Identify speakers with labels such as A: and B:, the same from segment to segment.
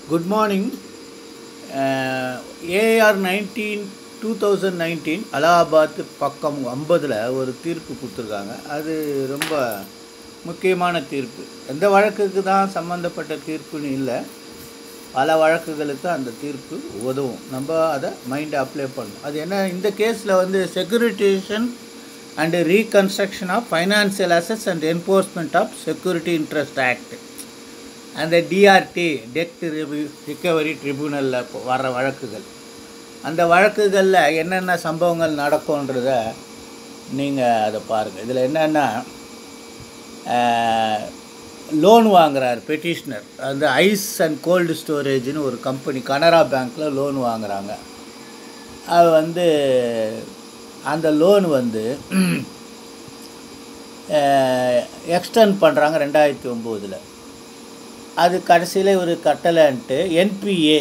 A: good morning AIR nineteen two thousand nineteen Allahabad பக்கம் ஐம்பதில் ஒரு தீர்ப்பு கொடுத்துருக்காங்க அது ரொம்ப முக்கியமான தீர்ப்பு எந்த வழக்குக்கு தான் சம்மந்தப்பட்ட தீர்ப்புன்னு இல்லை பல வழக்குகளுக்கு அந்த தீர்ப்பு உதவும் நம்ம அதை மைண்டை அப்ளை பண்ணணும் அது என்ன இந்த கேஸில் வந்து securitisation and reconstruction of financial assets and enforcement of security interest act அந்த டிஆர்டி டெட் ரிகவரி ட்ரிபியூனலில் வர்ற வழக்குகள் அந்த வழக்குகளில் என்னென்ன சம்பவங்கள் நடக்கும்ன்றத நீங்கள் அதை பாருங்கள் இதில் என்னென்னா லோன் வாங்குறார் பெட்டிஷனர் அந்த ஐஸ் அண்ட் கோல்டு ஸ்டோரேஜ்னு ஒரு கம்பெனி கனரா பேங்க்கில் லோன் வாங்குறாங்க அது வந்து அந்த லோன் வந்து எக்ஸ்டெண்ட் பண்ணுறாங்க ரெண்டாயிரத்தி ஒம்போதில் அது கடைசியில் ஒரு கட்டலைன்ட்டு என்பிஏ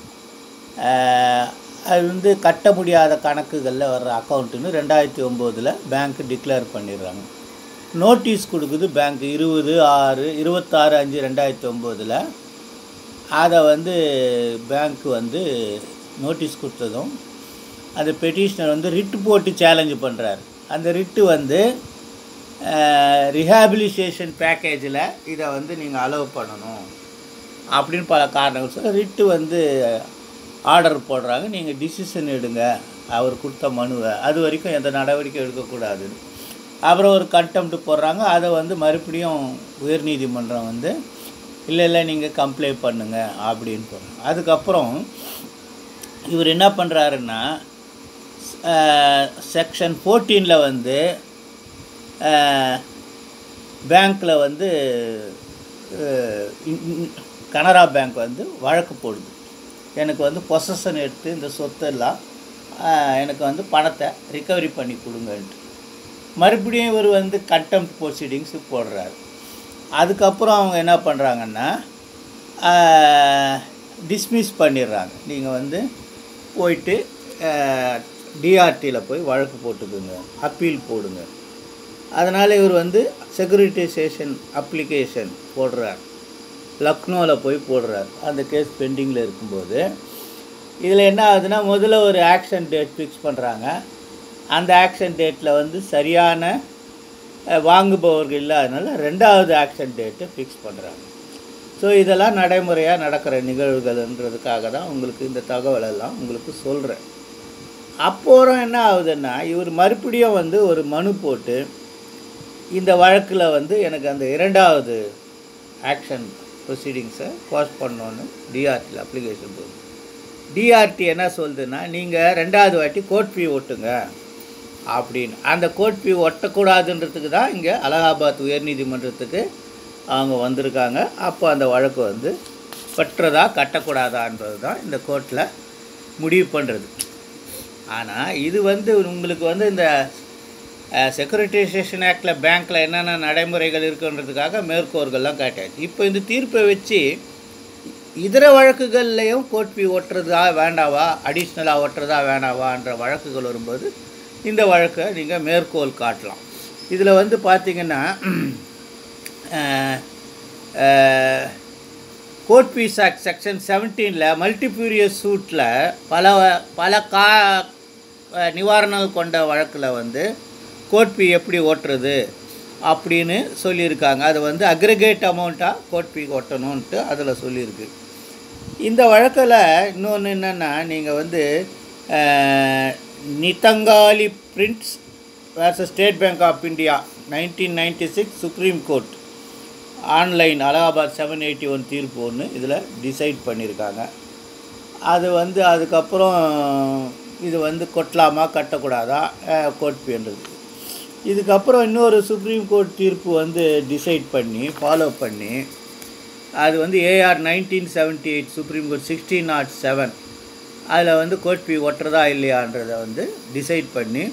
A: அது வந்து கட்ட முடியாத கணக்குகளில் வர்ற அக்கௌண்ட்டுன்னு ரெண்டாயிரத்தி ஒம்போதில் பேங்க் டிக்ளேர் பண்ணிடுறாங்க நோட்டீஸ் கொடுக்குது பேங்க் இருபது ஆறு இருபத்தாறு அஞ்சு ரெண்டாயிரத்தி ஒம்போதில் அதை வந்து பேங்க் வந்து நோட்டீஸ் கொடுத்ததும் அந்த பெட்டிஷனர் வந்து ரிட்டு போட்டு சேலஞ்சு பண்ணுறாரு அந்த ரிட்டு வந்து ரிஹாபிலிட்டேஷன் பேக்கேஜில் இதை வந்து நீங்கள் அலோவ் பண்ணணும் அப்படின்னு பல காரணங்கள் சொல்ல ரிட்டு வந்து ஆர்டர் போடுறாங்க நீங்கள் டிசிஷன் எடுங்க அவர் கொடுத்த மனுவை அது வரைக்கும் எந்த நடவடிக்கை எடுக்கக்கூடாதுன்னு அப்புறம் ஒரு கண்டெம்ட் போடுறாங்க அதை வந்து மறுபடியும் உயர்நீதிமன்றம் வந்து இல்லை இல்லை நீங்கள் கம்ப்ளைண்ட் பண்ணுங்க அப்படின்னு போடுறாங்க அதுக்கப்புறம் இவர் என்ன பண்ணுறாருன்னா செக்ஷன் ஃபோர்டீனில் வந்து பேங்க்கில் வந்து கனரா பேங்க் வந்து வழக்கு போடுது எனக்கு வந்து பொசஷன் எடுத்து இந்த சொத்தெல்லாம் எனக்கு வந்து பணத்தை ரிக்கவரி பண்ணி கொடுங்கன்ட்டு மறுபடியும் இவர் வந்து கண்டெம்ட் ப்ரொசீடிங்ஸு போடுறாரு அதுக்கப்புறம் அவங்க என்ன பண்ணுறாங்கன்னா டிஸ்மிஸ் பண்ணிடுறாங்க நீங்கள் வந்து போயிட்டு டிஆர்டியில் போய் வழக்கு போட்டுக்குங்க அப்பீல் போடுங்க அதனால் இவர் வந்து செக்யூரிட்டைசேஷன் அப்ளிகேஷன் போடுறார் லக்னோவில் போய் போடுறார் அந்த கேஸ் பெண்டிங்கில் இருக்கும்போது இதில் என்ன ஆகுதுன்னா முதல்ல ஒரு ஆக்ஷன் டேட் ஃபிக்ஸ் பண்ணுறாங்க அந்த ஆக்ஷன் டேட்டில் வந்து சரியான வாங்குபவர்கள் இல்லாதனால ரெண்டாவது ஆக்ஷன் டேட்டை ஃபிக்ஸ் பண்ணுறாங்க ஸோ இதெல்லாம் நடைமுறையாக நடக்கிற நிகழ்வுகள்ன்றதுக்காக தான் உங்களுக்கு இந்த தகவலெல்லாம் உங்களுக்கு சொல்கிறேன் அப்புறம் என்ன ஆகுதுன்னா இவர் மறுபடியும் வந்து ஒரு மனு போட்டு இந்த வழக்கில் வந்து எனக்கு அந்த இரண்டாவது ஆக்ஷன் ப்ரொசீடிங்ஸை பாஸ் பண்ணோன்னு டிஆர்டியில் அப்ளிகேஷன் போகுது டிஆர்டி என்ன சொல்லுதுன்னா நீங்கள் ரெண்டாவது வாட்டி கோர்ட் ஃபீ ஓட்டுங்க அப்படின்னு அந்த கோர்ட் ஃபீ ஒட்டக்கூடாதுன்றதுக்கு தான் இங்கே அலகாபாத் உயர்நீதிமன்றத்துக்கு அவங்க வந்திருக்காங்க அப்போ அந்த வழக்கு வந்து பெற்றதா கட்டக்கூடாதான்றது தான் இந்த கோர்ட்டில் முடிவு பண்ணுறது ஆனால் இது வந்து உங்களுக்கு வந்து இந்த செக்யூரிட்டைசேஷன் ஆக்டில் பேங்க்கில் என்னென்ன நடைமுறைகள் இருக்குன்றதுக்காக மேற்கோர்கள்லாம் காட்டாச்சு இப்போ இந்த தீர்ப்பை வச்சு இதர வழக்குகள்லேயும் கோர்ட் ஃபீ ஓட்டுறதா வேண்டாவா அடிஷ்னலாக ஓட்டுறதா வேண்டாவான்ற வழக்குகள் வரும்போது இந்த வழக்கை நீங்கள் மேற்கோள் காட்டலாம் இதில் வந்து பார்த்திங்கன்னா கோர்ட் ஃபீஸ் ஆக்ட் செக்ஷன் செவன்டீனில் மல்டிபியூரியஸ் சூட்டில் பல பல கா நிவாரணங்கள் கொண்ட வழக்கில் வந்து கோர்ட் ஃபீ எப்படி ஓட்டுறது அப்படின்னு சொல்லியிருக்காங்க அது வந்து அக்ரிகேட் அமௌண்ட்டாக கோர்ட் ஃபீ ஓட்டணுன்ட்டு அதில் சொல்லியிருக்கு இந்த வழக்கில் இன்னொன்று என்னென்னா நீங்கள் வந்து நிதங்காலி prints versus State Bank of India nineteen ninety six Supreme Court online Allahabad seven eighty one தீர்ப்பு ஒன்று இதில் டிசைட் பண்ணியிருக்காங்க அது வந்து அதுக்கப்புறம் இது வந்து கொட்டலாமா கட்டக்கூடாதா கோர்ட் ஃபீன்றது இதுக்கப்புறம் இன்னொரு சுப்ரீம் கோர்ட் தீர்ப்பு வந்து டிசைட் பண்ணி ஃபாலோ பண்ணி அது வந்து AIR nineteen seventy eight Supreme Court sixteen not seven அதில் வந்து கோர்ட் ஃபீ ஒட்டுறதா இல்லையான்றதை வந்து டிசைட் பண்ணி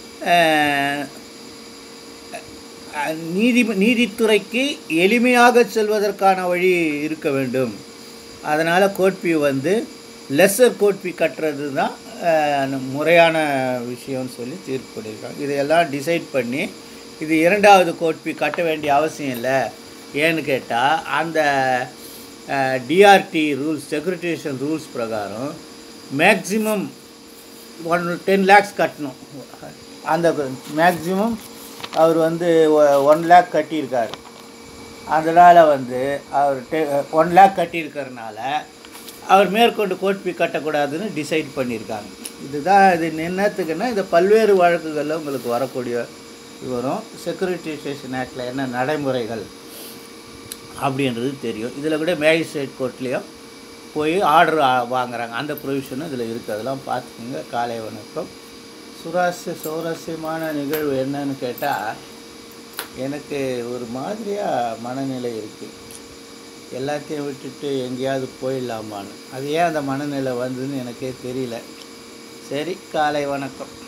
A: நீதி நீதித்துறைக்கு எளிமையாக செல்வதற்கான வழி இருக்க வேண்டும் அதனால் கோர்ட் ஃபீ வந்து லெஸ்ஸர் கோர்ட் ஃபீ கட்டுறது தான் முறையான விஷயம்னு சொல்லி தீர்ப்பு பண்ணியிருக்காங்க இதையெல்லாம் டிசைட் பண்ணி இது இரண்டாவது கோர்ட் ஃபீ கட்ட வேண்டிய அவசியம் இல்லை ஏன்னு கேட்டால் அந்த டிஆர்டி ரூல்ஸ் செக்யூரிட்டேஷன் ரூல்ஸ் பிரகாரம் மேக்ஸிமம் ஒன் டென் லேக்ஸ் கட்டணும் அந்த மேக்ஸிமம் அவர் வந்து ஒன் லேக் கட்டியிருக்காரு அதனால் வந்து அவர் டெ ஒன் லேக் கட்டியிருக்கறனால அவர் மேற்கொண்டு கோட் ஃபீ கட்டக்கூடாதுன்னு டிசைட் பண்ணியிருக்காங்க இதுதான் இது என்னத்துக்குன்னா இந்த பல்வேறு வழக்குகளில் உங்களுக்கு வரக்கூடிய வரும் செக்யூரிட்டிசேஷன் ஆக்டில் என்ன நடைமுறைகள் அப்படின்றது தெரியும் இதில் கூட மேஜிஸ்ட்ரேட் கோர்ட்லேயும் போய் ஆர்டர் வாங்குறாங்க அந்த ப்ரொவிஷனும் இதில் இருக்குது அதெல்லாம் பார்த்துக்கோங்க காலை வணக்கம் சுராசிய சுவாரஸ்யமான நிகழ்வு என்னன்னு கேட்டால் எனக்கு ஒரு மாதிரியாக மனநிலை இருக்குது எல்லாத்தையும் விட்டுட்டு எங்கேயாவது போயிடலாமான்னு அது ஏன் அந்த மனநிலை வந்ததுன்னு எனக்கே தெரியல சரி காலை வணக்கம்